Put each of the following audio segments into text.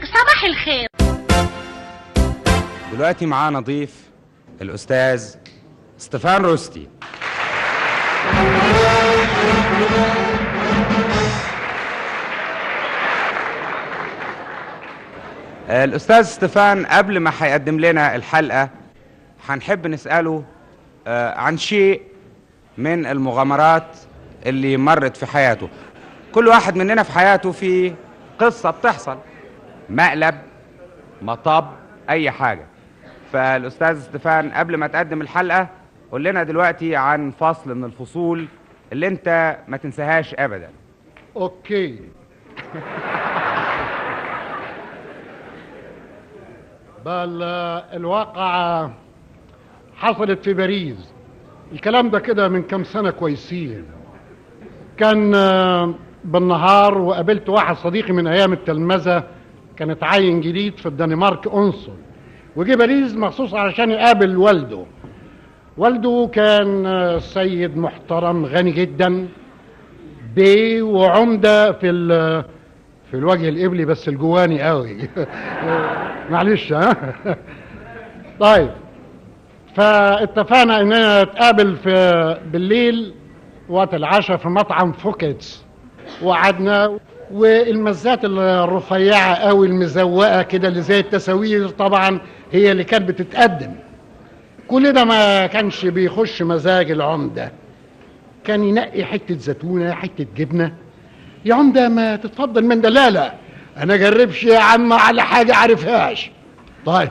صباح الخير دلوقتي معانا ضيف الأستاذ ستيفان روستي الأستاذ ستيفان قبل ما هيقدم لنا الحلقة هنحب نسأله آه، عن شيء من المغامرات اللي مرت في حياته كل واحد مننا في حياته في قصة بتحصل مقلب مطب أي حاجة فالأستاذ ستيفان قبل ما تقدم الحلقة قول لنا دلوقتي عن فصل من الفصول اللي انت ما تنساهاش أبدا اوكي بل آه، الواقعة حصلت في باريس الكلام ده كده من كام سنة كويسين كان آه، بالنهار وقابلت واحد صديقي من ايام التلمذة كان اتعين جديد في الدنمارك انصل وجي باريس مخصوص علشان يقابل والده والده كان آه، سيد محترم غني جدا بيه وعمده في ال- في الوجه القبلي بس الجواني قوي معلش ها طيب فاتفقنا اننا نتقابل في بالليل وقت العشاء في مطعم فوكيتس وقعدنا والمزات الرفيعه قوي المزوقه كده اللي زي التساوير طبعا هي اللي كانت بتتقدم كل ده ما كانش بيخش مزاج العمده كان ينقي حته زيتونه حته جبنه يا عمده ما تتفضل من ده لا لا انا جربش يا عم على حاجه عارفهاش طيب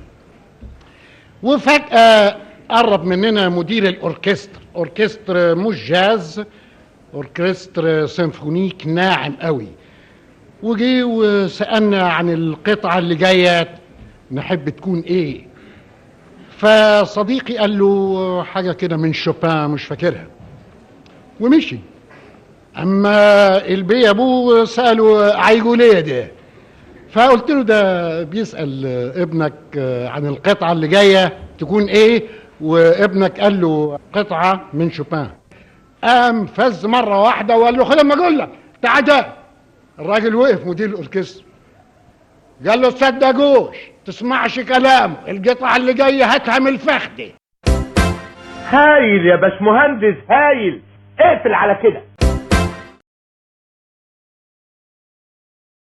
وفجاه قرب مننا مدير الاوركستر اوركستر مش جاز اوركستر سيمفونيك ناعم قوي وجي وسالنا عن القطعه اللي جايه نحب تكون ايه فصديقي قال له حاجه كده من شوبان مش فاكرها ومشي اما البي ابوه ساله عايجوا ليه ده فقلت له ده بيسال ابنك عن القطعه اللي جايه تكون ايه وابنك قال له قطعه من شوبان قام فز مره واحده وقال له خد اما اقول لك تعال ده الراجل وقف مدير الاوركسترا قال له تصدقوش تسمعش كلامه القطعه اللي جايه هاتها من الفخده هايل يا باشمهندس هايل اقفل على كده